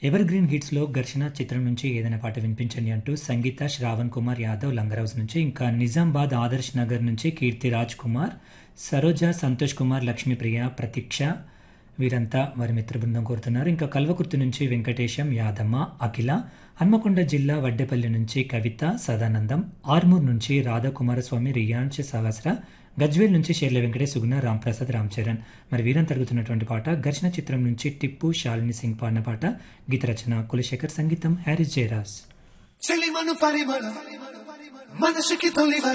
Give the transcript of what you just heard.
ever green హిట్స్లో ఘర్షణ చిత్రం నుంచి ఏదైనా పాట వినిపించండి అంటూ సంగీత శ్రావణ్ కుమార్ యాదవ్ లంగరౌజ్ నుంచి ఇంకా నిజామాబాద్ ఆదర్శ్ నగర్ నుంచి కీర్తి రాజ్ కుమార్ సరోజ సంతోష్ కుమార్ లక్ష్మీప్రియ ప్రతీక్ష వీరంతా వారి మిత్ర బృందం కోరుతున్నారు ఇంకా కల్వకుర్తి నుంచి వెంకటేశం యాదమ్మ అఖిల హన్మకొండ జిల్లా వడ్డేపల్లి నుంచి కవిత సదానందం ఆర్మూర్ నుంచి రాధాకుమారస్వామి రియాన్ష్ సహస్ర గజ్వేల్ నుంచి షేర్ల వెంకటేష్ సుగుణ రాంప్రసాద్ రామ్ చరణ్ మరి వీరం తరుగుతున్నటువంటి పాట ఘర్షణ చిత్రం నుంచి టిప్పు శాలిని సింగ్ పాడిన పాట గీత రచన కులశేఖర్ సంగీతం హ్యారిస్ జయరాజ్ చెలిమను పరిమళ మనసుకి తొలివర